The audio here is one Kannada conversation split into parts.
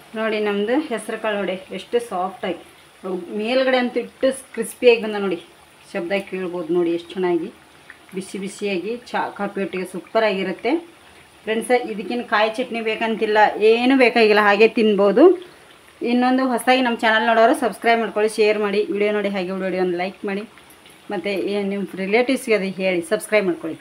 ನೋಡಿ ನಮ್ಮದು ಹೆಸರು ಕಾಳು ನೋಡಿ ಎಷ್ಟು ಸಾಫ್ಟಾಗಿ ಮೇಲ್ಗಡೆ ಅಂತೂ ಇಟ್ಟು ಕ್ರಿಸ್ಪಿಯಾಗಿ ಬಂದ ನೋಡಿ ಶಬ್ದ ಕೇಳ್ಬೋದು ನೋಡಿ ಎಷ್ಟು ಚೆನ್ನಾಗಿ ಬಿಸಿ ಬಿಸಿಯಾಗಿ ಚಾ ಕಾಫಿ ಒಟ್ಟಿಗೆ ಸೂಪರಾಗಿರುತ್ತೆ ಫ್ರೆಂಡ್ಸ ಇದಕ್ಕಿಂತ ಕಾಯಿ ಚಟ್ನಿ ಬೇಕಂತಿಲ್ಲ ಏನೂ ಬೇಕಾಗಿಲ್ಲ ಹಾಗೆ ತಿನ್ಬೋದು ಇನ್ನೊಂದು ಹೊಸದಾಗಿ ನಮ್ಮ ಚಾನಲ್ ನೋಡೋರು ಸಬ್ಸ್ಕ್ರೈಬ್ ಮಾಡ್ಕೊಳ್ಳಿ ಶೇರ್ ಮಾಡಿ ವಿಡಿಯೋ ನೋಡಿ ಹಾಗೆ ವಿಡಿಯೋ ಒಂದು ಲೈಕ್ ಮಾಡಿ ಮತ್ತು ನಿಮ್ಮ ರಿಲೇಟಿವ್ಸ್ಗೆ ಅದು ಹೇಳಿ ಸಬ್ಸ್ಕ್ರೈಬ್ ಮಾಡ್ಕೊಳ್ಳಿ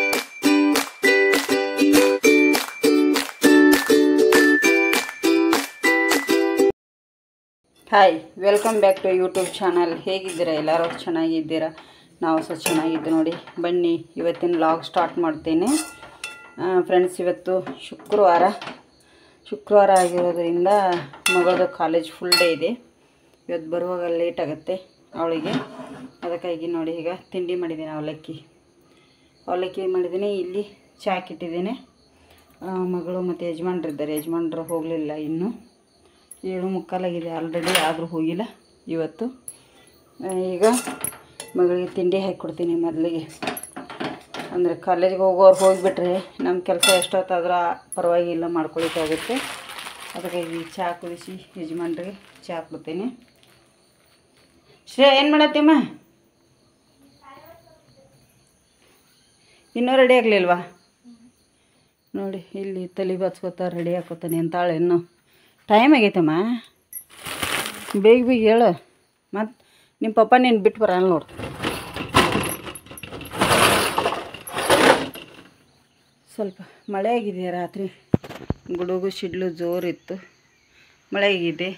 hi welcome back to YouTube channel ಹೇಗಿದ್ದೀರಾ ಎಲ್ಲರೂ ಚೆನ್ನಾಗಿದ್ದೀರಾ ನಾವು ಸಹ ಚೆನ್ನಾಗಿದ್ದು ನೋಡಿ ಬನ್ನಿ ಇವತ್ತಿನ ಲಾಗ್ ಸ್ಟಾರ್ಟ್ ಮಾಡ್ತೇನೆ ಫ್ರೆಂಡ್ಸ್ ಇವತ್ತು ಶುಕ್ರವಾರ ಶುಕ್ರವಾರ ಆಗಿರೋದ್ರಿಂದ ಮಗಳದು ಕಾಲೇಜ್ ಫುಲ್ ಡೇ ಇದೆ ಇವತ್ತು ಬರುವಾಗ ಲೇಟ್ ಆಗುತ್ತೆ ಅವಳಿಗೆ ಅದಕ್ಕಾಗಿ ನೋಡಿ ಈಗ ತಿಂಡಿ ಮಾಡಿದ್ದೀನಿ ಅವಲಕ್ಕಿ ಅವಲಕ್ಕಿ ಮಾಡಿದ್ದೀನಿ ಇಲ್ಲಿ ಚಾಕ್ ಇಟ್ಟಿದ್ದೇನೆ ಆ, ಮಗಳು ಮತ್ತು ಯಜಮಾನ್ರಿದ್ದಾರೆ ಯಜಮಾನ್ರು ಹೋಗಲಿಲ್ಲ ಇನ್ನೂ ಏಳು ಮುಕ್ಕಾಲಾಗಿದೆ ಆಲ್ರೆಡಿ ಆದರೂ ಹೋಗಿಲ್ಲ ಇವತ್ತು ಆ, ಈಗ ಮಗಳಿಗೆ ತಿಂಡಿ ಹಾಕಿಕೊಡ್ತೀನಿ ಮೊದಲಿಗೆ ಅಂದರೆ ಕಾಲೇಜಿಗೆ ಹೋಗೋರು ಹೋಗಿಬಿಟ್ರೆ ನಮ್ಮ ಕೆಲಸ ಎಷ್ಟೊತ್ತಾದ್ರೂ ಪರವಾಗಿಲ್ಲ ಮಾಡ್ಕೊಳಿಕ್ಕಾಗುತ್ತೆ ಅದಕ್ಕಾಗಿ ಚಹಾ ಕುದಿಸಿ ಯಜಮಾನ್ರಿಗೆ ಚಹಾ ಕೊಡ್ತೀನಿ ಶ್ರೇಯ ಏನು ಮಾಡತ್ತೀಮ್ಮ ಇನ್ನೂ ರೆಡಿ ಆಗಲಿಲ್ವಾ ನೋಡಿ ಇಲ್ಲಿ ತಲೆ ಬಚ್ಕೋತ ರೆಡಿ ಹಾಕೋತಾನೆ ಅಂತಾಳೆ ಇನ್ನು ಟೈಮ್ ಆಗೈತಮ್ಮ ಬೇಗ ಬೇಗ ಹೇಳು ಮತ್ತು ನಿಮ್ಮ ಪಪ್ಪ ನೀನು ಬಿಟ್ಟು ಬರಲ್ಲ ನೋಡು ಸ್ವಲ್ಪ ಮಳೆ ಆಗಿದೆ ರಾತ್ರಿ ಗುಡುಗು ಸಿಡ್ಲು ಜೋರಿತ್ತು ಮಳೆ ಆಗಿದೆ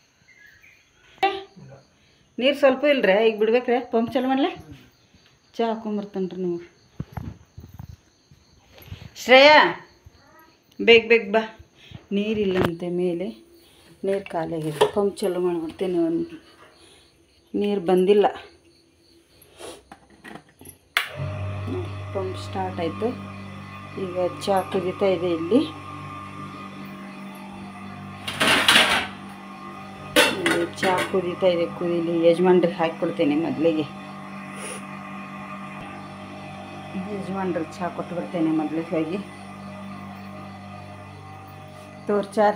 ನೀರು ಸ್ವಲ್ಪ ಇಲ್ರಿ ಈಗ ಬಿಡ್ಬೇಕ್ರೆ ಪಂಪ್ ಚಾಲು ಮಾಡಲೆ ಚಹಾ ಹಾಕೊಂಬರ್ತಾನೆ ರೀ ನೀವು ಶ್ರೇಯಾ ಬೇಗ ಬೇಗ ಬಾ ನೀರಿಲ್ಲಂತೆ ಮೇಲೆ ನೀರು ಖಾಲಿ ಆಗಿದೆ ಪಂಪ್ ಚಾಲು ಮಾಡಿಬಿಡ್ತೀನಿ ಒಂದು ನೀರು ಬಂದಿಲ್ಲ ಪಂಪ್ ಸ್ಟಾರ್ಟ್ ಆಯಿತು ಈಗ ಚಹಾ ಕುದೀತಾ ಇದೆ ಇಲ್ಲಿ ಇಲ್ಲಿ ಚಹಾ ಕುದೀತಾ ಇದೆ ಕುದೀಲಿ ಯಜಮಾನ್ರಿಗೆ ಹಾಕಿಕೊಡ್ತೇನೆ ಮೊದಲಿಗೆ ಯಜಮಾನ್ರಿಗೆ ಚಹಾ ಕೊಟ್ಟು ಬರ್ತೇನೆ ಮೊದಲಿಗೆ ಹೋಗಿ ತೋರ್ ಚಾರ್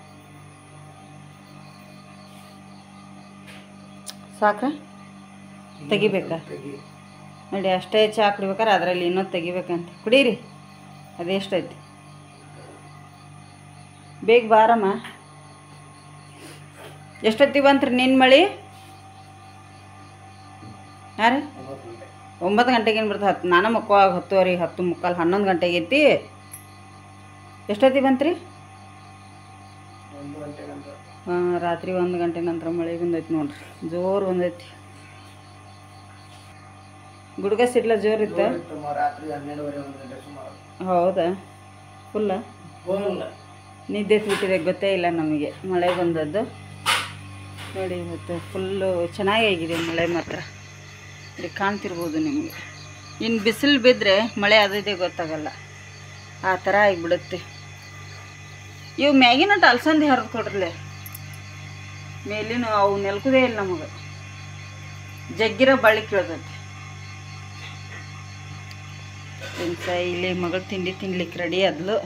ಸಾಕ್ರ ತೆಗಿಬೇಕಾ ನೋಡಿ ಅಷ್ಟೇ ಚಹಾ ಕುಡಿಬೇಕಾರೆ ಅದರಲ್ಲಿ ಇನ್ನೊಂದು ತೆಗಿಬೇಕಂತ ಕುಡೀರಿ ಅದೆಷ್ಟೈತಿ ಬೇಗ ಬಾರಮ್ಮ ಎಷ್ಟೊತ್ತಿಗೆ ಬಂತ್ರಿ ನಿನ್ನ ಮಳಿ ಹಾಂ ರೀ ಒಂಬತ್ತು ಗಂಟೆಗೆ ಏನು ಬರ್ತದೆ ಹತ್ತು ನಾನು ಮಕ್ಕಳಾಗ ಹತ್ತುವರೆಗೆ ಹತ್ತು ಮುಕ್ಕಾಲು ಹನ್ನೊಂದು ಗಂಟೆಗೆ ಐತಿ ಎಷ್ಟೊತ್ತಿಗೆ ಬಂತ್ರಿ ಹಾಂ ರಾತ್ರಿ ಒಂದು ಗಂಟೆ ನಂತರ ಮಳೆ ಬಂದೈತಿ ನೋಡ್ರಿ ಜೋರು ಬಂದೈತಿ ಗುಡ್ಗ ಸಿಡ್ಲ ಜೋರಿತ್ತ ಹೌದಾ ಫುಲ್ಲ ನಿದ್ದೆ ಬಿಟ್ಟಿದೆ ಗೊತ್ತೇ ಇಲ್ಲ ನಮಗೆ ಮಳೆ ಬಂದದ್ದು ನೋಡಿ ಇವತ್ತು ಫುಲ್ಲು ಚೆನ್ನಾಗಿ ಆಗಿದೆ ಮಳೆ ಮಾತ್ರ ಇಲ್ಲಿ ಕಾಣ್ತಿರ್ಬೋದು ನಿಮಗೆ ಇನ್ನು ಬಿಸಿಲು ಬಿದ್ದರೆ ಮಳೆ ಅದಿದೆ ಗೊತ್ತಾಗಲ್ಲ ಆ ಥರ ಆಗಿಬಿಡುತ್ತೆ ಇವು ಮ್ಯಾಗಿನ ಅಲ್ಸಂದಿ ಹರಿದು ಕೊಡ್ರಲೆ ಮೇಲಿನ ಅವು ನೆಲ್ಕುದೇ ಇಲ್ಲ ನಮಗೆ ಜಗ್ಗಿರೋ ಬಳ್ಳಿ ಕೇಳ್ತೈತಿ ಫ್ರೆಂಡ್ಸ ಇಲ್ಲಿ ಮಗಳು ತಿಂಡಿ ತಿನ್ಲಿಕ್ಕೆ ರೆಡಿ ಆದ್ಲು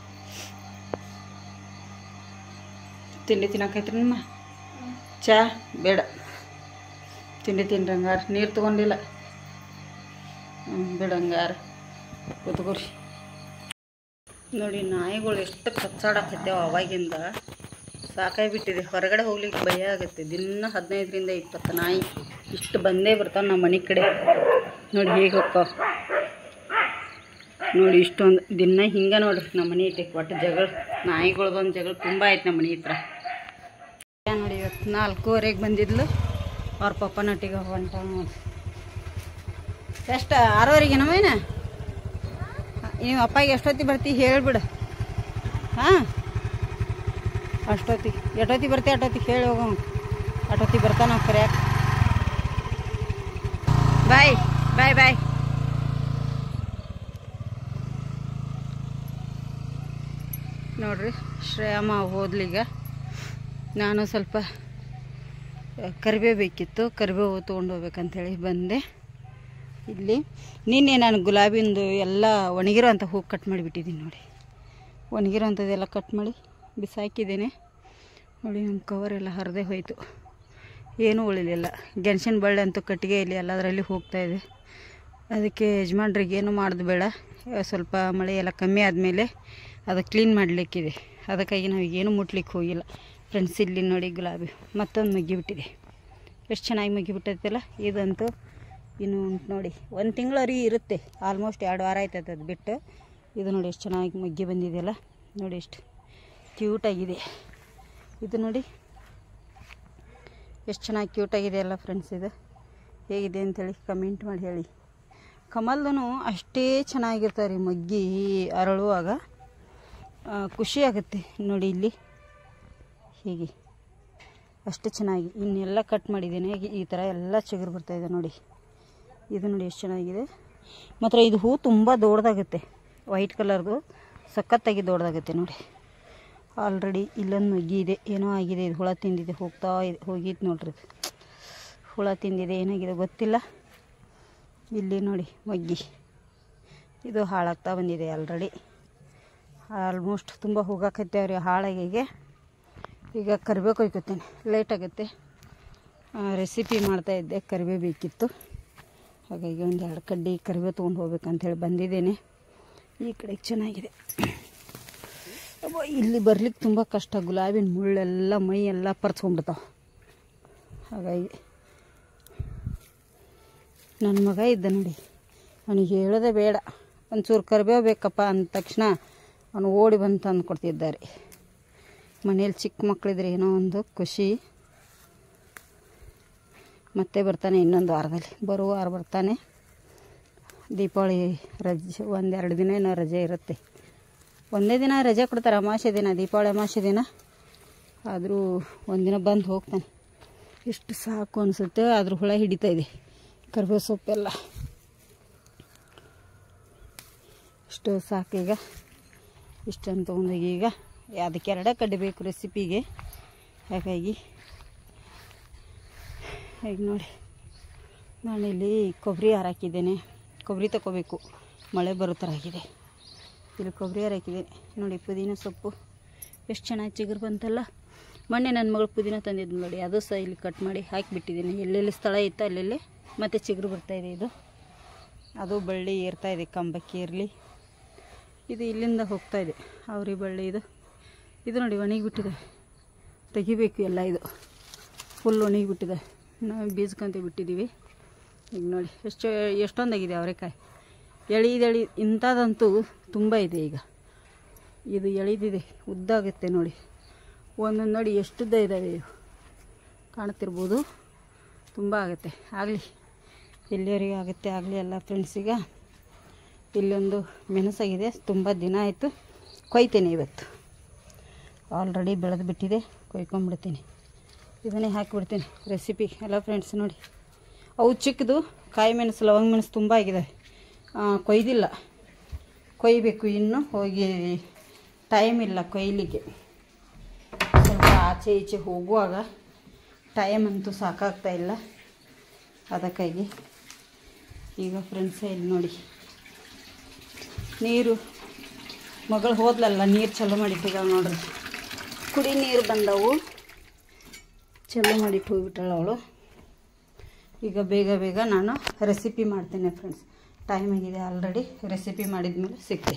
ತಿಂಡಿ ತಿನ್ನಕೈತ್ರಿ ನಿಮ್ಮ ಚಾ ಬೇಡ ತಿಂಡಿ ತಿನ್ರಂಗಾರ ನೀರು ತೊಗೊಂಡಿಲ್ಲ ಹ್ಞೂ ಬಿಡಂಗಾರ ಕೂತ್ಕೋರಿ ನೋಡಿ ನಾಯಿಗಳು ಎಷ್ಟು ಕಚ್ಚಾಡಕತ್ಯಾವ ಅವಾಗಿಂದ ಸಾಕಾಗಿಬಿಟ್ಟಿದೆ ಹೊರಗಡೆ ಹೋಗ್ಲಿಕ್ಕೆ ಭಯ ಆಗುತ್ತೆ ದಿನ ಹದಿನೈದರಿಂದ ಇಪ್ಪತ್ತು ನಾಯಿ ಇಷ್ಟು ಬಂದೇ ಬರ್ತಾವೆ ನಮ್ಮ ಮನೆ ಕಡೆ ನೋಡಿ ಹೇಗೆ ಹೋಗ್ತಾವ ನೋಡಿ ಇಷ್ಟೊಂದು ದಿನ ಹಿಂಗೆ ನೋಡ್ರಿ ನಮ್ಮ ಮನೆ ಐತೆ ಒಟ್ಟು ಜಗಳ ನಾಯಿಗಳ್ದೊಂದು ಜಗಳ ತುಂಬ ಐತೆ ನಮ್ಮ ಮನೆ ಹತ್ರ ನೋಡಿ ಇವತ್ತು ನಾಲ್ಕೂವರೆಗೆ ಬಂದಿದ್ಲು ಅವ್ರ ಪಪ್ಪ ನಟ್ಟಿಗೆ ಹೊಂಟ ನೋಡಿ ಎಷ್ಟು ಆರೂವರೆಗೆ ನವೇನ ನೀವು ಅಪ್ಪಗೆ ಎಷ್ಟೊತ್ತಿಗೆ ಬರ್ತಿ ಹೇಳ್ಬಿಡು ಹಾಂ ಅಷ್ಟೊತ್ತಿಗೆ ಎಷ್ಟೊತ್ತಿಗೆ ಬರ್ತಿ ಅಷ್ಟೊತ್ತಿಗೆ ಹೇಳಿ ಹೋಗೋ ಅಷ್ಟೊತ್ತಿಗೆ ಬರ್ತಾನ ಕರ್ಯಾಕ ಬಾಯ್ ಬಾಯ್ ಬಾಯ್ ನೋಡ್ರಿ ಶ್ರೇಯಮ್ಮ ಹೋದ್ಲೀಗ ನಾನು ಸ್ವಲ್ಪ ಕರಿಬೇವು ಬೇಕಿತ್ತು ಕರಿಬೇವು ತೊಗೊಂಡು ಹೋಗ್ಬೇಕಂತೇಳಿ ಬಂದೆ ಇಲ್ಲಿ ನಿನ್ನೆ ನಾನು ಗುಲಾಬಿಂದು ಎಲ್ಲ ಒಣಗಿರೋಂಥ ಹೂ ಕಟ್ ಮಾಡಿಬಿಟ್ಟಿದ್ದೀನಿ ನೋಡಿ ಒಣಗಿರೋಂಥದ್ದೆಲ್ಲ ಕಟ್ ಮಾಡಿ ಬಿಸಾಕಿದ್ದೇನೆ ನೋಡಿ ನಮ್ಮ ಕವರ್ ಎಲ್ಲ ಹರಿದೇ ಹೋಯಿತು ಏನೂ ಉಳಿಲಿಲ್ಲ ಗೆಣಸಿನ ಬಳ್ಳಿ ಅಂತೂ ಕಟ್ಟಿಗೆ ಇಲ್ಲಿ ಎಲ್ಲದರಲ್ಲಿ ಹೋಗ್ತಾ ಇದೆ ಅದಕ್ಕೆ ಯಜಮಾನ್ರಿಗೆ ಏನು ಮಾಡೋದು ಬೇಡ ಇವಾಗ ಸ್ವಲ್ಪ ಮಳೆ ಎಲ್ಲ ಕಮ್ಮಿ ಆದಮೇಲೆ ಅದು ಕ್ಲೀನ್ ಮಾಡಲಿಕ್ಕಿದೆ ಅದಕ್ಕಾಗಿ ನಾವು ಏನು ಮುಟ್ಲಿಕ್ಕೆ ಹೋಗಿಲ್ಲ ಫ್ರೆಂಡ್ಸ್ ಇಲ್ಲಿ ನೋಡಿ ಗುಲಾಬಿ ಮತ್ತೊಂದು ಮಗ್ಗಿ ಬಿಟ್ಟಿದೆ ಎಷ್ಟು ಚೆನ್ನಾಗಿ ಮಗ್ಗಿ ಬಿಟ್ಟೈತಲ್ಲ ಇದಂತೂ ಇನ್ನು ಉಂಟು ನೋಡಿ ಒಂದು ತಿಂಗಳವರೆಗೆ ಇರುತ್ತೆ ಆಲ್ಮೋಸ್ಟ್ ಎರಡು ವಾರ ಆಯ್ತೈತೆ ಅದು ಬಿಟ್ಟು ಇದು ನೋಡಿ ಎಷ್ಟು ಚೆನ್ನಾಗಿ ಮಗ್ಗಿ ಬಂದಿದೆಯಲ್ಲ ನೋಡಿ ಎಷ್ಟು ಕ್ಯೂಟಾಗಿದೆ ಇದು ನೋಡಿ ಎಷ್ಟು ಚೆನ್ನಾಗಿ ಕ್ಯೂಟಾಗಿದೆ ಅಲ್ಲ ಫ್ರೆಂಡ್ಸ್ ಇದು ಹೇಗಿದೆ ಅಂತೇಳಿ ಕಮೆಂಟ್ ಮಾಡಿ ಹೇಳಿ ಕಮಲ್ದೂ ಅಷ್ಟೇ ಚೆನ್ನಾಗಿರ್ತಾರೆ ರೀ ಮಗ್ಗಿ ಅರಳುವಾಗ ಆ, ಖುಷಿ ಆಗುತ್ತೆ ನೋಡಿ ಇಲ್ಲಿ ಹೀಗೆ ಅಷ್ಟು ಚೆನ್ನಾಗಿ ಇನ್ನೆಲ್ಲ ಕಟ್ ಮಾಡಿದ್ದೇನೆ ಈ- ಈ ಥರ ಎಲ್ಲ ಚಿಗುರು ಬರ್ತಾಯಿದೆ ನೋಡಿ ಇದು ನೋಡಿ ಎಷ್ಟು ಚೆನ್ನಾಗಿದೆ ಮಾತ್ರ ಇದು ಹೂ ತುಂಬ ದೊಡ್ಡದಾಗುತ್ತೆ ವೈಟ್ ಕಲರ್ದು ಸಖತ್ತಾಗಿ ದೊಡ್ಡದಾಗುತ್ತೆ ನೋಡಿ ಆಲ್ರೆಡಿ ಇಲ್ಲೊಂದು ಮಗ್ಗಿ ಇದೆ ಏನೋ ಆಗಿದೆ ಇದು ಹುಳ ತಿಂದಿದೆ ಹೋಗ್ತಾ ಇದೆ ಹೋಗಿತ್ತು ನೋಡ್ರಿ ಇದು. ಹುಳ ತಿಂದಿದೆ ಏನಾಗಿದೆ ಗೊತ್ತಿಲ್ಲ ಇಲ್ಲಿ ನೋಡಿ ಮಗ್ಗಿ ಇದು ಹಾಳಾಗ್ತಾ ಬಂದಿದೆ ಆಲ್ರೆಡಿ ಆಲ್ಮೋಸ್ಟ್ ತುಂಬ ಹೋಗಾಕತ್ತೇವ್ರಿ ಹಾಳಾಗಿಗೆ ಈಗ ಕರಿಬೇವು ಕೊಯ್ಕೊತೇನೆ ಲೇಟ್ ಆಗುತ್ತೆ ರೆಸಿಪಿ ಮಾಡ್ತಾಯಿದ್ದೆ ಕರಿಬೇವು ಬೇಕಿತ್ತು ಹಾಗಾಗಿ ಒಂದು ಎರಡು ಕಡ್ಡಿ ಕರಿಬೇವು ತೊಗೊಂಡು ಹೋಗ್ಬೇಕಂತೇಳಿ ಬಂದಿದ್ದೇನೆ ಈ ಕಡೆಗೆ ಚೆನ್ನಾಗಿದೆ ಅಬ್ಬಾ, ಇಲ್ಲಿ ಬರ್ಲಿಕ್ಕೆ ತುಂಬ ಕಷ್ಟ ಗುಲಾಬಿನ ಮುಳ್ಳೆಲ್ಲ ಮೈ ಎಲ್ಲ ಪರ್ಚ್ಕೊಂಡ್ಬಿಡ್ತಾವೆ ಹಾಗಾಗಿ ನನ್ನ ಮಗ ಇದ್ದ ನೋಡಿ ಅವನಿಗೆ ಹೇಳೋದೇ ಬೇಡ ಒಂಚೂರು ಕರಿಬೇವು ಬೇಕಪ್ಪ ಅಂದ ತಕ್ಷಣ ಅವನು ಓಡಿ ಬಂದು ತಂದು ಕೊಡ್ತಿದ್ದಾರೆ ಮನೇಲಿ ಚಿಕ್ಕ ಮಕ್ಕಳಿದ್ರೆ ಏನೋ ಒಂದು ಖುಷಿ ಮತ್ತೆ ಬರ್ತಾನೆ ಇನ್ನೊಂದು ವಾರದಲ್ಲಿ ಬರುವ ವಾರ ಬರ್ತಾನೆ ದೀಪಾವಳಿ ರಜೆ ಒಂದೆರಡು ದಿನ ಏನೋ ರಜೆ ಇರುತ್ತೆ ಒಂದೇ ದಿನ ರಜೆ ಕೊಡ್ತಾರೆ ಅಮಾವಾಸ್ಯೆ ದಿನ ದೀಪಾವಳಿ ಅಮಾವಾಸ್ಯೆ ದಿನ ಆದರೂ ಒಂದಿನ ಬಂದು ಹೋಗ್ತಾನೆ ಎಷ್ಟು ಸಾಕು ಅನಿಸುತ್ತೆ ಆದರೂ ಹುಳ ಹಿಡಿತಾ ಇದೆ ಕರಿಬೇವು ಸೊಪ್ಪೆಲ್ಲ ಇಷ್ಟು ಸಾಕೀಗ ಇಷ್ಟನ್ನು ತೊಗೊಂಡೋಗಿ ಈಗ ಅದಕ್ಕೆ ಎರಡೇ ಕಡ್ಡಿ ಬೇಕು ರೆಸಿಪಿಗೆ ಹಾಗಾಗಿ ಈಗ ನೋಡಿ ನಾನಿಲ್ಲಿ ಕೊಬ್ಬರಿ ಹಾರ ಹಾಕಿದ್ದೇನೆ ಕೊಬ್ಬರಿ ತಗೋಬೇಕು ಮಳೆ ಬರೋ ಥರ ಆಗಿದೆ ಇಲ್ಲಿ ಕೊಬ್ಬರಿ ಹಾರ ಹಾಕಿದ್ದೇನೆ ನೋಡಿ ಪುದೀನ ಸೊಪ್ಪು ಎಷ್ಟು ಚೆನ್ನಾಗಿ ಚಿಗುರು ಬಂತಲ್ಲ ಮೊನ್ನೆ ನನ್ನ ಮಗಳು ಪುದೀನ ತಂದಿದ್ದು ನೋಡಿ ಅದು ಸಹ ಇಲ್ಲಿ ಕಟ್ ಮಾಡಿ ಹಾಕಿಬಿಟ್ಟಿದ್ದೀನಿ ಎಲ್ಲೆಲ್ಲಿ ಸ್ಥಳ ಇತ್ತು ಅಲ್ಲೆಲ್ಲಿ ಮತ್ತೆ ಚಿಗುರು ಬರ್ತಾಯಿದೆ ಇದು ಅದು ಬಳ್ಳಿ ಏರ್ತಾ ಇದೆ ಕಂಬಕ್ಕೆ ಇರಲಿ ಇದು ಇಲ್ಲಿಂದ ಹೋಗ್ತಾ ಇದೆ ಅವ್ರಿ ಬಳ್ಳಿ ಇದು ಇದು ನೋಡಿ ಒಣಗಿಬಿಟ್ಟಿದೆ ತೆಗಿಬೇಕು ಎಲ್ಲ ಇದು ಫುಲ್ ಒಣಗಿಬಿಟ್ಟಿದೆ ನಾವು ಬೀಸ್ಕೊಂತ ಬಿಟ್ಟಿದ್ದೀವಿ ಈಗ ನೋಡಿ ಎಷ್ಟು ಎಷ್ಟೊಂದಾಗಿದೆ ಅವರೆಕಾಯಿ ಎಳಿದೆಳಿ ಇಂಥದ್ದಂತೂ ತುಂಬ ಇದೆ ಈಗ ಇದು ಎಳಿದಿದೆ ಉದ್ದಾಗುತ್ತೆ ನೋಡಿ ಒಂದೊಂದು ನೋಡಿ ಎಷ್ಟುದ್ದ ಇದ್ದಾವೆ ಇವು ಕಾಣ್ತಿರ್ಬೋದು ತುಂಬ ಆಗುತ್ತೆ ಆಗಲಿ ಎಲ್ಲಿಯವರೆಗೆ ಆಗುತ್ತೆ ಆಗಲಿ ಎಲ್ಲ ಫ್ರೆಂಡ್ಸಿಗ ಇಲ್ಲೊಂದು ಮೆಣಸಾಗಿದೆ ತುಂಬ ದಿನ ಆಯಿತು ಕೊಯ್ತೇನೆ ಇವತ್ತು ಆಲ್ರೆಡಿ ಬೆಳೆದು ಬಿಟ್ಟಿದೆ ಕೊಯ್ಕೊಂಬಿಡ್ತೀನಿ ಇದನ್ನೇ ಹಾಕಿಬಿಡ್ತೀನಿ ರೆಸಿಪಿ ಎಲ್ಲ ಫ್ರೆಂಡ್ಸ್ ನೋಡಿ ಅವು ಚಿಕ್ಕದು ಕಾಯಿ ಮೆಣಸು ಲವಂಗ ಮೆಣಸು ತುಂಬ ಆಗಿದ್ದಾವೆ ಆ, ಕೊಯ್ದಿಲ್ಲ ಕೊಯ್ಬೇಕು ಇನ್ನು ಹೋಗಿ ಟೈಮ್ ಇಲ್ಲ ಕೊಯ್ಲಿಕ್ಕೆ ಸ್ವಲ್ಪ ಆಚೆ ಈಚೆ ಹೋಗುವಾಗ ಟೈಮ್ ಅಂತೂ ಸಾಕಾಗ್ತಾ ಇಲ್ಲ ಅದಕ್ಕಾಗಿ ಈಗ ಫ್ರೆಂಡ್ಸ್ ಇಲ್ಲಿ ನೋಡಿ ನೀರು ಮಗಳು ಹೋದ್ಲಲ್ಲ ನೀರು ಚಲೋ ಮಾಡಿಟ್ಟಿದ್ದಾವೆ ನೋಡ್ರಿ ಕುಡಿ ನೀರು ಬಂದವು ಚಲೋ ಮಾಡಿಟ್ಟು ಹೋಗ್ಬಿಟ್ಟಾಳ ಅವಳು ಈಗ ಬೇಗ ಬೇಗ ನಾನು ರೆಸಿಪಿ ಮಾಡ್ತೇನೆ ಫ್ರೆಂಡ್ಸ್ ಟೈಮ್ ಆಗಿದೆ ಆಲ್ರೆಡಿ ರೆಸಿಪಿ ಮಾಡಿದ್ಮೇಲೆ ಸಿಗ್ತೀನಿ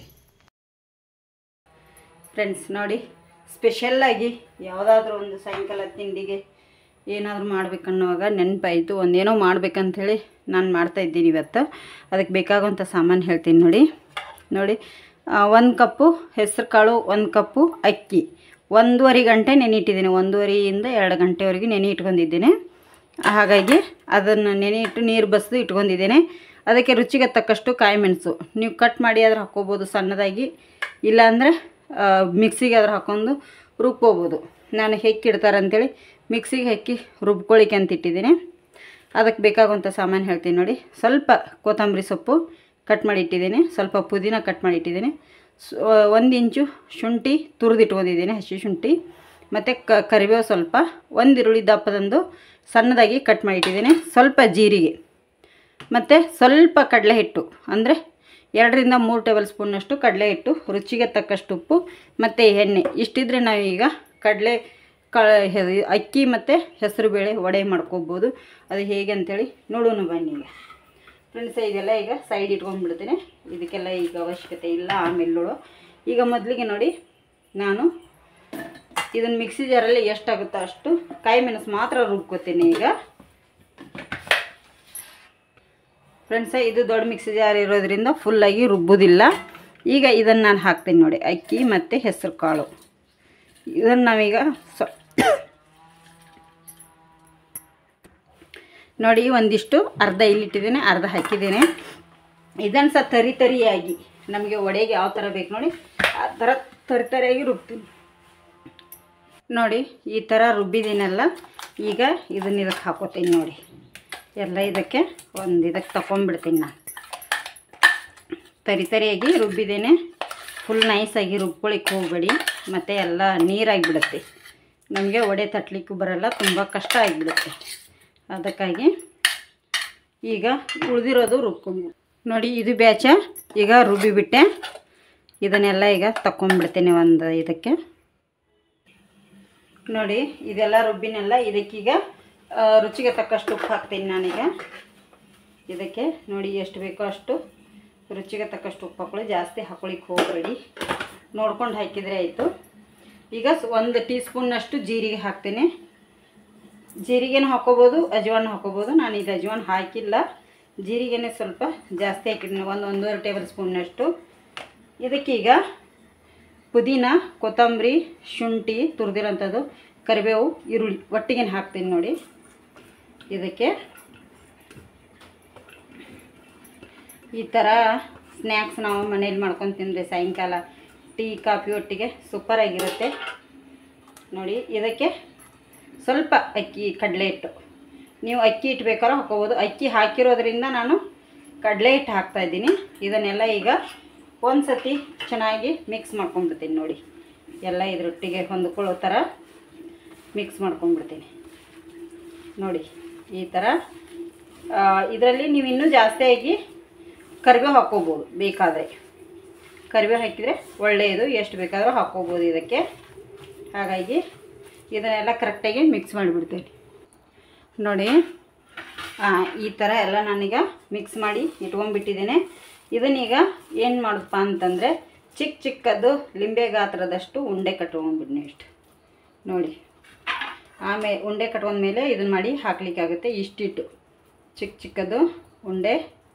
ಫ್ರೆಂಡ್ಸ್ ನೋಡಿ ಸ್ಪೆಷಲ್ಲಾಗಿ ಯಾವುದಾದ್ರೂ ಒಂದು ಸಾಯಂಕಾಲ ತಿಂಡಿಗೆ ಏನಾದರೂ ಮಾಡ್ಬೇಕನ್ನೋವಾಗ ನೆನಪಾಯಿತು ಒಂದೇನೋ ಮಾಡ್ಬೇಕಂಥೇಳಿ ನಾನು ಮಾಡ್ತಾಯಿದ್ದೀನಿ ಇವತ್ತು ಅದಕ್ಕೆ ಬೇಕಾಗುವಂಥ ಸಾಮಾನು ಹೇಳ್ತೀನಿ ನೋಡಿ ನೋಡಿ ಒಂದು ಕಪ್ಪು ಹೆಸರು ಕಾಳು ಒಂದು ಕಪ್ಪು ಅಕ್ಕಿ ಒಂದೂವರೆ ಗಂಟೆ ನೆನೆ ಇಟ್ಟಿದ್ದೀನಿ ಒಂದೂವರೆಯಿಂದ ಎರಡು ಗಂಟೆವರೆಗೆ ನೆನೆ ಇಟ್ಕೊಂಡಿದ್ದೀನಿ ಹಾಗಾಗಿ ಅದನ್ನು ನೆನೆ ಇಟ್ಟು ನೀರು ಬಸಿದು ಇಟ್ಕೊಂಡಿದ್ದೇನೆ ಅದಕ್ಕೆ ರುಚಿಗೆ ತಕ್ಕಷ್ಟು ಕಾಯಿ ಮೆಣಸು ನೀವು ಕಟ್ ಮಾಡಿ ಆದ್ರೆ ಹಾಕ್ಕೋಬೋದು ಸಣ್ಣದಾಗಿ ಇಲ್ಲಾಂದರೆ ಮಿಕ್ಸಿಗೆ ಆದ್ರೆ ಹಾಕ್ಕೊಂಡು ರುಬ್ಕೋಬೋದು ನಾನು ಹೆಕ್ಕಿಡ್ತಾರೆ ಅಂತೇಳಿ ಮಿಕ್ಸಿಗೆ ಹಾಕಿ ರುಬ್ಕೊಳ್ಳಿಕ್ಕೆ ಅಂತ ಇಟ್ಟಿದ್ದೀನಿ ಅದಕ್ಕೆ ಬೇಕಾಗುವಂಥ ಸಾಮಾನು ಹೇಳ್ತೀನಿ ನೋಡಿ ಸ್ವಲ್ಪ ಕೊತ್ತಂಬರಿ ಸೊಪ್ಪು ಕಟ್ ಮಾಡಿ ಇಟ್ಟಿದ್ದೀನಿ ಸ್ವಲ್ಪ ಪುದೀನ ಕಟ್ ಮಾಡಿ ಇಟ್ಟಿದ್ದೀನಿ ಸ್- ಒಂದು ಇಂಚು ಶುಂಠಿ ತುರಿದಿಟ್ಕೊಂಡಿದ್ದೀನಿ ಹಸಿ ಶುಂಠಿ ಮತ್ತು ಕ ಕರಿಬೇವು ಸ್ವಲ್ಪ ಒಂದು ಈರುಳ್ಳಿ ದಪ್ಪದಂದು ಸಣ್ಣದಾಗಿ ಕಟ್ ಮಾಡಿ ಇಟ್ಟಿದ್ದೀನಿ ಸ್ವಲ್ಪ ಜೀರಿಗೆ ಮತ್ತು ಸ್ವಲ್ಪ ಕಡಲೆ ಹಿಟ್ಟು ಅಂದರೆ ಎರಡರಿಂದ ಮೂರು ಟೇಬಲ್ ಸ್ಪೂನ್ನಷ್ಟು ಕಡಲೆ ಹಿಟ್ಟು ರುಚಿಗೆ ತಕ್ಕಷ್ಟು ಉಪ್ಪು ಮತ್ತು ಎಣ್ಣೆ ಇಷ್ಟಿದ್ರೆ ನಾವೀಗ ಕಡಲೆ ಕ ಹೆ- ಅಕ್ಕಿ ಮತ್ತು ಹೆಸರು ಬೇಳೆ ವಡೆ ಮಾಡ್ಕೋಬೋದು ಅದು ಹೇಗೆ ಅಂತೇಳಿ ನೋಡೋಣ ಬನ್ನಿ ಈಗ ಫ್ರೆಂಡ್ಸ್ ಇದೆಲ್ಲ ಈಗ ಸೈಡ್ ಇಟ್ಕೊಂಡ್ಬಿಡ್ತೀನಿ ಇದಕ್ಕೆಲ್ಲ ಈಗ ಅವಶ್ಯಕತೆ ಇಲ್ಲ ಆಮೇಲೆ ನೋಡು ಈಗ ಮೊದಲಿಗೆ ನೋಡಿ ನಾನು ಇದನ್ನು ಮಿಕ್ಸಿ ಜಾರಲ್ಲಿ ಎಷ್ಟಾಗುತ್ತೋ ಅಷ್ಟು ಕಾಯಿ ಮೆಣಸು ಮಾತ್ರ ರುಬ್ಕೋತೀನಿ ಈಗ ಫ್ರೆಂಡ್ಸ ಇದು ದೊಡ್ಡ ಮಿಕ್ಸಿ ಜಾರ್ ಇರೋದ್ರಿಂದ ಫುಲ್ಲಾಗಿ ರುಬ್ಬೋದಿಲ್ಲ ಈಗ ಇದನ್ನು ನಾನು ಹಾಕ್ತೀನಿ ನೋಡಿ ಅಕ್ಕಿ ಮತ್ತು ಹೆಸರು ಕಾಳು ಇದನ್ನು ನಾವೀಗ ಸ್ವ ನೋಡಿ ಒಂದಿಷ್ಟು ಅರ್ಧ ಇಲ್ಲಿಟ್ಟಿದ್ದೇನೆ ಅರ್ಧ ಹಾಕಿದ್ದೇನೆ ಇದನ್ನು ಸಹ ತರಿ ತರಿಯಾಗಿ ನಮಗೆ ಒಡೆಗೆ ಯಾವ ಥರ ಬೇಕು ನೋಡಿ ಆ ಥರ ತರಿ ತರಿಯಾಗಿ ರುಬ್ತೀನಿ ನೋಡಿ ಈ ಥರ ರುಬ್ಬಿದ್ದೀನಲ್ಲ ಈಗ ಇದನ್ನ ಇದಕ್ಕೆ ಹಾಕೋತೀನಿ ನೋಡಿ ಎಲ್ಲ ಇದಕ್ಕೆ ಒಂದು ಇದಕ್ಕೆ ತಗೊಂಡ್ಬಿಡ್ತೀನಿ ನಾನು ತರಿ ತರಿಯಾಗಿ ರುಬ್ಬಿದ್ದೇನೆ ಫುಲ್ ನೈಸಾಗಿ ರುಬ್ಕೊಳಿಕ್ಕೆ ಹೋಗಬೇಡಿ ಮತ್ತು ಎಲ್ಲ ನೀರಾಗಿಬಿಡುತ್ತೆ ನಮಗೆ ಒಡೆ ತಟ್ಟಲಿಕ್ಕೂ ಬರಲ್ಲ ತುಂಬ ಕಷ್ಟ ಆಗಿಬಿಡುತ್ತೆ ಅದಕ್ಕಾಗಿ ಈಗ ಉಳಿದಿರೋದು ರುಬ್ಕೊಂಡು ನೋಡಿ ಇದು ಬ್ಯಾಚ ಈಗ ರುಬ್ಬಿಬಿಟ್ಟೆ ಇದನ್ನೆಲ್ಲ ಈಗ ತಗೊಂಡ್ಬಿಡ್ತೀನಿ ಒಂದು ಇದಕ್ಕೆ ನೋಡಿ ಇದೆಲ್ಲ ರುಬ್ಬಿನೆಲ್ಲ ಇದಕ್ಕೀಗ ಆ, ರುಚಿಗೆ ತಕ್ಕಷ್ಟು ಉಪ್ಪು ಹಾಕ್ತೀನಿ ನಾನೀಗ ಇದಕ್ಕೆ ನೋಡಿ ಎಷ್ಟು ಬೇಕೋ ಅಷ್ಟು ರುಚಿಗೆ ತಕ್ಕಷ್ಟು ಉಪ್ಪು ಹಾಕೊಳ್ಳಿ ಜಾಸ್ತಿ ಹಾಕೊಳ್ಳಿಕ್ಕೆ ಹೋಗಬೇಡಿ ನೋಡ್ಕೊಂಡು ಹಾಕಿದರೆ ಆಯಿತು ಈಗ ಸ್- ಒಂದು ಟೀ ಸ್ಪೂನ್ನಷ್ಟು ಜೀರಿಗೆ ಹಾಕ್ತೀನಿ ಜೀರಿಗೆನೂ ಹಾಕೋಬೋದು ಅಜ್ವಾನ್ ಹಾಕೋಬೋದು ನಾನು ಇದು ಅಜ್ವಾನ್ ಹಾಕಿಲ್ಲ ಜೀರಿಗೆನೇ ಸ್ವಲ್ಪ ಜಾಸ್ತಿ ಹಾಕಿದ್ದೀನಿ ಒಂದು ಒಂದೂವರೆ ಟೇಬಲ್ ಸ್ಪೂನ್ನಷ್ಟು ಇದಕ್ಕೀಗ ಪುದೀನ ಕೊತ್ತಂಬರಿ ಶುಂಠಿ ತುರಿದಿರೋಂಥದ್ದು ಕರಿಬೇವು ಈರುಳ್ಳಿ ಒಟ್ಟಿಗೆ ಹಾಕ್ತೀನಿ ನೋಡಿ ಇದಕ್ಕೆ ಈ ಥರ ಸ್ನ್ಯಾಕ್ಸ್ ನಾವು ಮನೇಲಿ ಮಾಡ್ಕೊಂಡು ತಿಂದರೆ ಸಾಯಂಕಾಲ ಟೀ ಕಾಫಿ ಒಟ್ಟಿಗೆ ಸೂಪರಾಗಿರುತ್ತೆ ನೋಡಿ ಇದಕ್ಕೆ ಸ್ವಲ್ಪ ಅಕ್ಕಿ ಕಡಲೆ ಹಿಟ್ಟು ನೀವು ಅಕ್ಕಿ ಹಿಟ್ಟು ಬೇಕಾದ್ರೂ ಹಾಕೋಬೋದು ಅಕ್ಕಿ ಹಾಕಿರೋದ್ರಿಂದ ನಾನು ಕಡಲೆ ಹಿಟ್ಟು ಹಾಕ್ತಾಯಿದ್ದೀನಿ ಇದನ್ನೆಲ್ಲ ಈಗ ಒಂದು ಸತಿ ಚೆನ್ನಾಗಿ ಮಿಕ್ಸ್ ಮಾಡ್ಕೊಂಡ್ಬಿಡ್ತೀನಿ ನೋಡಿ ಎಲ್ಲ ಇದ್ರೊಟ್ಟಿಗೆ ಹೊಂದ್ಕೊಳ್ಳೋ ಥರ ಮಿಕ್ಸ್ ಮಾಡ್ಕೊಂಡ್ಬಿಡ್ತೀನಿ ನೋಡಿ ಈ ಥರ ಇದರಲ್ಲಿ ನೀವು ಇನ್ನೂ ಜಾಸ್ತಿಯಾಗಿ ಕರಿಬೇವು ಹಾಕ್ಕೋಬೋದು ಬೇಕಾದರೆ ಕರಿಬೇವು ಹಾಕಿದರೆ ಒಳ್ಳೆಯದು ಎಷ್ಟು ಬೇಕಾದರೂ ಹಾಕ್ಕೋಬೋದು ಇದಕ್ಕೆ ಹಾಗಾಗಿ ಇದನ್ನೆಲ್ಲ ಕರೆಕ್ಟಾಗಿ ಮಿಕ್ಸ್ ಮಾಡಿಬಿಡ್ತೀನಿ ನೋಡಿ ಆ, ಈ ಥರ ಎಲ್ಲ ನಾನೀಗ ಮಿಕ್ಸ್ ಮಾಡಿ ಇಟ್ಕೊಂಡ್ಬಿಟ್ಟಿದ್ದೇನೆ ಇದನ್ನೀಗ ಏನು ಮಾಡೋದಪ್ಪ ಅಂತಂದರೆ ಚಿಕ್ಕ ಚಿಕ್ಕದು ಲಿಂಬೆ ಗಾತ್ರದಷ್ಟು ಉಂಡೆ ಕಟ್ಕೊಂಡ್ಬಿಡ್ನಿ ಇಷ್ಟು ನೋಡಿ ಆಮೇಲೆ ಉಂಡೆ ಕಟ್ಕೊಂಡ್ಮೇಲೆ ಇದನ್ನ ಮಾಡಿ ಹಾಕ್ಲಿಕ್ಕಾಗುತ್ತೆ ಇಷ್ಟಿಟ್ಟು ಚಿಕ್ಕ ಚಿಕ್ಕದು ಉಂಡೆ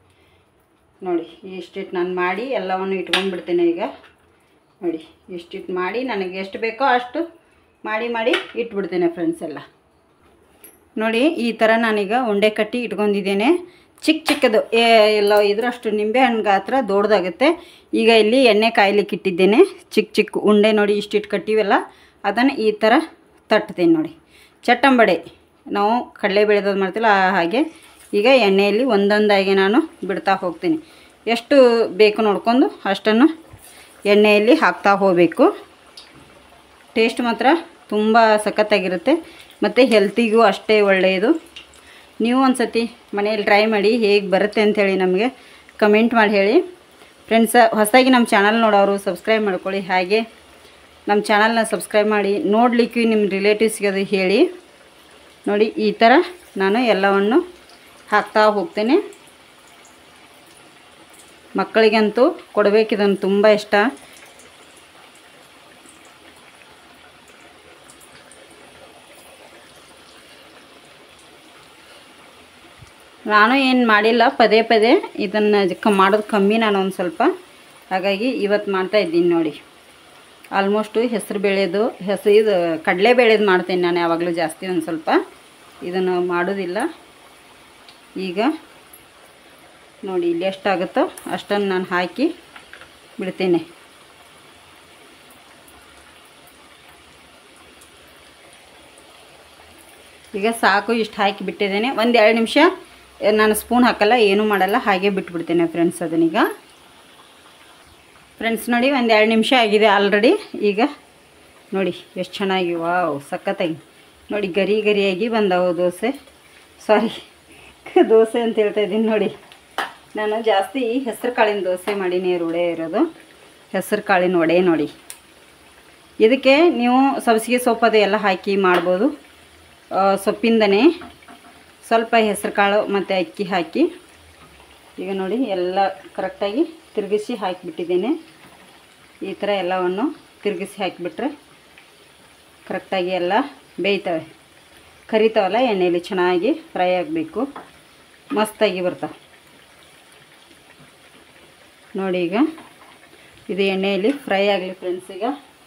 ನೋಡಿ ಇಷ್ಟಿಟ್ಟು ನಾನು ಮಾಡಿ ಎಲ್ಲವನ್ನು ಇಟ್ಕೊಂಡ್ಬಿಡ್ತೇನೆ ಈಗ ನೋಡಿ ಇಷ್ಟಿಟ್ಟು ಮಾಡಿ ನನಗೆ ಎಷ್ಟು ಬೇಕೋ ಅಷ್ಟು ಮಾಡಿ ಮಾಡಿ ಇಟ್ಬಿಡ್ತೇನೆ ಫ್ರೆಂಡ್ಸ್ ಎಲ್ಲ ನೋಡಿ ಈ ಥರ ನಾನೀಗ ಉಂಡೆ ಕಟ್ಟಿ ಇಟ್ಕೊಂಡಿದ್ದೇನೆ ಚಿಕ್ಕ ಚಿಕ್ಕದು ಏ ಎಲ್ಲ ಇದರಷ್ಟು ನಿಂಬೆಹಣ್ಣು ಗಾತ್ರ ದೊಡ್ಡದಾಗುತ್ತೆ ಈಗ ಇಲ್ಲಿ ಎಣ್ಣೆ ಕಾಯ್ಲಿಕ್ಕೆ ಇಟ್ಟಿದ್ದೇನೆ ಚಿಕ್ಕ ಚಿಕ್ಕ ಉಂಡೆ ನೋಡಿ ಇಷ್ಟಿಟ್ಟು ಕಟ್ಟಿವಲ್ಲ ಅದನ್ನು ಈ ಥರ ತಟ್ತೀನಿ ನೋಡಿ ಚಟ್ಟಂಬಡೆ ನಾವು ಕಡಲೆ ಬೆಳೆದದ್ದು ಮಾಡ್ತಿಲ್ಲ ಆ ಹಾಗೆ ಈಗ ಎಣ್ಣೆಯಲ್ಲಿ ಒಂದೊಂದಾಗಿ ನಾನು ಬಿಡ್ತಾ ಹೋಗ್ತೀನಿ ಎಷ್ಟು ಬೇಕು ನೋಡ್ಕೊಂಡು ಅಷ್ಟನ್ನು ಎಣ್ಣೆಯಲ್ಲಿ ಹಾಕ್ತಾ ಹೋಗಬೇಕು ಟೇಸ್ಟ್ ಮಾತ್ರ ತುಂಬ ಸಖತ್ತಾಗಿರುತ್ತೆ ಮತ್ತು ಹೆಲ್ತಿಗೂ ಅಷ್ಟೇ ಒಳ್ಳೆಯದು ನೀವು ಒಂದು ಸತಿ ಮನೇಲಿ ಟ್ರೈ ಮಾಡಿ ಹೇಗೆ ಬರುತ್ತೆ ಅಂಥೇಳಿ ನಮಗೆ ಕಮೆಂಟ್ ಮಾಡಿ ಹೇಳಿ ಫ್ರೆಂಡ್ಸ ಹೊಸದಾಗಿ ನಮ್ಮ ಚಾನಲ್ ನೋಡೋರು ಸಬ್ಸ್ಕ್ರೈಬ್ ಮಾಡ್ಕೊಳ್ಳಿ ಹಾಗೆ ನಮ್ಮ ಚಾನಲ್ನ ಸಬ್ಸ್ಕ್ರೈಬ್ ಮಾಡಿ ನೋಡಲಿಕ್ಕೂ ನಿಮ್ಮ ರಿಲೇಟಿವ್ಸ್ಗೆ ಅದು ಹೇಳಿ ನೋಡಿ ಈ ಥರ ನಾನು ಎಲ್ಲವನ್ನು ಹಾಕ್ತಾ ಹೋಗ್ತೇನೆ ಮಕ್ಕಳಿಗಂತೂ ಕೊಡಬೇಕಿದನ್ನು ತುಂಬ ಇಷ್ಟ ನಾನು ಏನು ಮಾಡಿಲ್ಲ ಪದೇ ಪದೇ ಇದನ್ನು ಕ ಮಾಡೋದು ಕಮ್ಮಿ ನಾನು ಒಂದು ಸ್ವಲ್ಪ ಹಾಗಾಗಿ ಇವತ್ತು ಮಾಡ್ತಾ ಇದ್ದೀನಿ ನೋಡಿ ಆಲ್ಮೋಸ್ಟು ಹೆಸರು ಬೇಳೆದು ಹೆಸರು ಇದು ಕಡಲೆ ಬೇಳೆದು ಮಾಡ್ತೀನಿ ನಾನು ಯಾವಾಗಲೂ ಜಾಸ್ತಿ ಒಂದು ಸ್ವಲ್ಪ ಇದನ್ನು ಮಾಡೋದಿಲ್ಲ ಈಗ ನೋಡಿ ಇಲ್ಲಿ ಎಷ್ಟಾಗುತ್ತೋ ಅಷ್ಟನ್ನು ನಾನು ಹಾಕಿ ಬಿಡ್ತೇನೆ ಈಗ ಸಾಕು ಇಷ್ಟು ಹಾಕಿ ಬಿಟ್ಟಿದ್ದೇನೆ ಒಂದು ಎರಡು ನಿಮಿಷ ನಾನು ಸ್ಪೂನ್ ಹಾಕಲ್ಲ ಏನೂ ಮಾಡಲ್ಲ ಹಾಗೆ ಬಿಟ್ಬಿಡ್ತೇನೆ ಫ್ರೆಂಡ್ಸ್ ಅದನ್ನೀಗ ಫ್ರೆಂಡ್ಸ್ ನೋಡಿ ಒಂದು ಎರಡು ನಿಮಿಷ ಆಗಿದೆ ಆಲ್ರೆಡಿ ಈಗ ನೋಡಿ ಎಷ್ಟು ಚೆನ್ನಾಗಿ ವಾವ್ ಸಖತ್ತಾಗಿ ನೋಡಿ ಗರಿ ಗರಿಯಾಗಿ ಬಂದವು ದೋಸೆ ಸಾರಿ ದೋಸೆ ಅಂತ ಹೇಳ್ತಾ ಇದ್ದೀನಿ ನೋಡಿ ನಾನು ಜಾಸ್ತಿ ಹೆಸರು ಕಾಳಿನ ದೋಸೆ ಮಾಡೀನಿ ರೂಢೆ ಇರೋದು ಹೆಸರು ಕಾಳಿನ ವಡೆ ನೋಡಿ ಇದಕ್ಕೆ ನೀವು ಸಬ್ಸಿಗೆ ಸೊಪ್ಪು ಅದು ಎಲ್ಲ ಹಾಕಿ ಮಾಡ್ಬೋದು ಆ, ಸೊಪ್ಪಿಂದನೇ ಸ್ವಲ್ಪ ಹೆಸರು ಕಾಳು ಮತ್ತು ಅಕ್ಕಿ ಹಾಕಿ ಈಗ ನೋಡಿ ಎಲ್ಲ ಕರೆಕ್ಟಾಗಿ ತಿರುಗಿಸಿ ಹಾಕಿಬಿಟ್ಟಿದ್ದೇನೆ ಈ ಥರ ಎಲ್ಲವನ್ನು ತಿರುಗಿಸಿ ಹಾಕಿಬಿಟ್ರೆ ಕರೆಕ್ಟಾಗಿ ಎಲ್ಲ ಬೇಯ್ತವೆ ಕರಿತಾವಲ್ಲ ಎಣ್ಣೆಯಲ್ಲಿ ಚೆನ್ನಾಗಿ ಫ್ರೈ ಆಗಬೇಕು ಮಸ್ತಾಗಿ ಬರ್ತಾವೆ ನೋಡಿ ಈಗ ಇದು ಎಣ್ಣೆಯಲ್ಲಿ ಫ್ರೈ ಆಗಲಿ ಫ್ರೆಂಡ್ಸ್ ಈಗ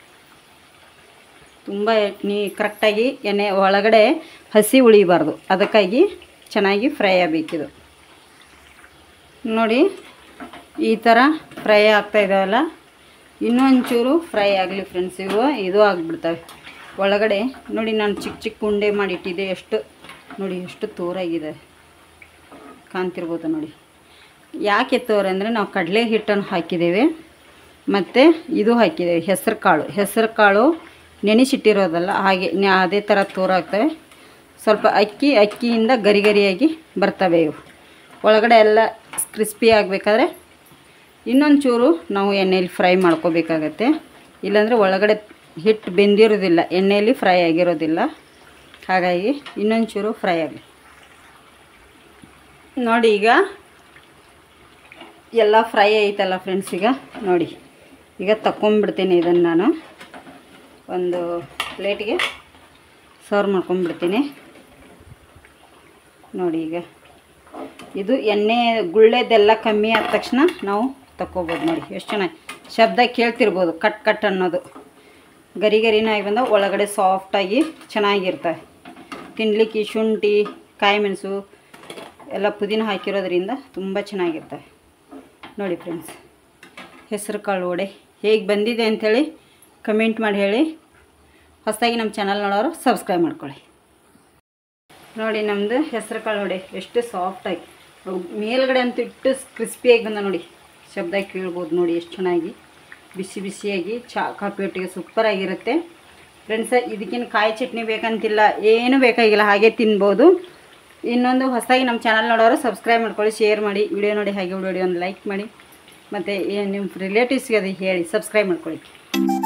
ತುಂಬ ನೀ ಕರೆಕ್ಟಾಗಿ ಎಣ್ಣೆ ಒಳಗಡೆ ಹಸಿ ಉಳಿಬಾರ್ದು ಅದಕ್ಕಾಗಿ ಚೆನ್ನಾಗಿ ಫ್ರೈ ಆಗಬೇಕಿದು ನೋಡಿ ಈ ಥರ ಫ್ರೈ ಆಗ್ತಾ ಇದಾವಲ್ಲ ಇನ್ನೊಂಚೂರು ಫ್ರೈ ಆಗಲಿ ಫ್ರೆಂಡ್ಸ್ ಇವು ಇದು ಆಗಿಬಿಡ್ತವೆ ಒಳಗಡೆ ನೋಡಿ ನಾನು ಚಿಕ್ಕ ಚಿಕ್ಕ ಉಂಡೆ ಮಾಡಿಟ್ಟಿದ್ದೆ ಎಷ್ಟು ನೋಡಿ ಎಷ್ಟು ತೋರಾಗಿದೆ ಕಾಣ್ತಿರ್ಬೋದು ನೋಡಿ ಯಾಕೆ ತೋರ ಅಂದರೆ ನಾವು ಕಡಲೆ ಹಿಟ್ಟನ್ನು ಹಾಕಿದ್ದೇವೆ ಮತ್ತು ಇದು ಹಾಕಿದ್ದೇವೆ ಹೆಸರು ಕಾಳು ಹೆಸರು ಕಾಳು ನೆನೆಸಿಟ್ಟಿರೋದಲ್ಲ ಹಾಗೆ ನ್ಯಾ- ಅದೇ ಥರ ತೋರಾಗ್ತವೆ ಸ್ವಲ್ಪ ಅಕ್ಕಿ ಅಕ್ಕಿಯಿಂದ ಗರಿ ಗರಿಯಾಗಿ ಬರ್ತವೆ ಇವು ಒಳಗಡೆ ಎಲ್ಲ ಕ್ರಿಸ್ಪಿ ಆಗಬೇಕಾದ್ರೆ ಇನ್ನೊಂದು ಚೂರು ನಾವು ಎಣ್ಣೆಯಲ್ಲಿ ಫ್ರೈ ಮಾಡ್ಕೋಬೇಕಾಗತ್ತೆ ಇಲ್ಲಾಂದರೆ ಒಳಗಡೆ ಹಿಟ್ಟು ಬೆಂದಿರೋದಿಲ್ಲ ಎಣ್ಣೆಯಲ್ಲಿ ಫ್ರೈ ಆಗಿರೋದಿಲ್ಲ ಹಾಗಾಗಿ ಇನ್ನೊಂದು ಚೂರು ಫ್ರೈ ಆಗಲಿ ನೋಡಿ ಈಗ ಎಲ್ಲ ಫ್ರೈ ಆಯ್ತಲ್ಲ ಫ್ರೆಂಡ್ಸ್ ಈಗ ನೋಡಿ ಈಗ ತಗೊಂಬಿಡ್ತೀನಿ ಇದನ್ನು ನಾನು ಒಂದು ಪ್ಲೇಟ್ಗೆ ಸರ್ವ್ ಮಾಡ್ಕೊಂಬಿಡ್ತೀನಿ ನೋಡಿ ಈಗ ಇದು ಎಣ್ಣೆ ಗುಳ್ಳೆದೆಲ್ಲ ಕಮ್ಮಿ ಆದ ತಕ್ಷಣ ನಾವು ತಕ್ಕೋಬೋದು ನೋಡಿ ಎಷ್ಟು ಚೆನ್ನಾಗಿ ಶಬ್ದ ಕೇಳ್ತಿರ್ಬೋದು ಕಟ್ ಕಟ್ ಅನ್ನೋದು ಗರಿ ಗರಿನಾಗಿ ಬಂದ ಒಳಗಡೆ ಸಾಫ್ಟಾಗಿ ಚೆನ್ನಾಗಿರ್ತವೆ ತಿನ್ಲಿಕ್ಕೆ ಈ ಶುಂಠಿ ಕಾಯಿ ಮೆಣಸು ಎಲ್ಲ ಪುದೀನ ಹಾಕಿರೋದ್ರಿಂದ ತುಂಬ ಚೆನ್ನಾಗಿರ್ತವೆ ನೋಡಿ ಫ್ರೆಂಡ್ಸ್ ಹೆಸರು ಕಾಳು ವಡೆ ಹೇಗೆ ಬಂದಿದೆ ಅಂಥೇಳಿ ಕಮೆಂಟ್ ಮಾಡಿ ಹೇಳಿ ಹೊಸದಾಗಿ ನಮ್ಮ ಚಾನಲ್ ನೋಡೋರು ಸಬ್ಸ್ಕ್ರೈಬ್ ಮಾಡ್ಕೊಳ್ಳಿ ನೋಡಿ ನಮ್ಮದು ಹೆಸರು ಕಾಳು ವಡೆ ಎಷ್ಟು ಸಾಫ್ಟಾಗಿ ಮೇಲ್ಗಡೆ ಅಂತೂ ಇಟ್ಟು ಕ್ರಿಸ್ಪಿಯಾಗಿ ಬಂದ ನೋಡಿ ಶಬ್ದ ಕೇಳ್ಬೋದು ನೋಡಿ ಎಷ್ಟು ಚೆನ್ನಾಗಿ ಬಿಸಿ ಬಿಸಿಯಾಗಿ ಚಾ ಕಾಫಿ ಒಟ್ಟಿಗೆ ಸೂಪರಾಗಿರುತ್ತೆ ಫ್ರೆಂಡ್ಸ್ ಇದಕ್ಕಿನ ಕಾಯಿ ಚಟ್ನಿ ಬೇಕಂತಿಲ್ಲ ಏನೂ ಬೇಕಾಗಿಲ್ಲ ಹಾಗೆ ತಿನ್ಬೋದು ಇನ್ನೊಂದು ಹೊಸದಾಗಿ ನಮ್ಮ ಚಾನಲ್ ನೋಡೋರು ಸಬ್ಸ್ಕ್ರೈಬ್ ಮಾಡ್ಕೊಳ್ಳಿ ಶೇರ್ ಮಾಡಿ ವಿಡಿಯೋ ನೋಡಿ ಹಾಗೆ ವಿಡಿಯೋ ಒಂದು ಲೈಕ್ ಮಾಡಿ ಮತ್ತು ನಿಮ್ಮ ರಿಲೇಟಿವ್ಸ್ಗೆ ಅದು ಹೇಳಿ ಸಬ್ಸ್ಕ್ರೈಬ್ ಮಾಡ್ಕೊಳ್ಳಿ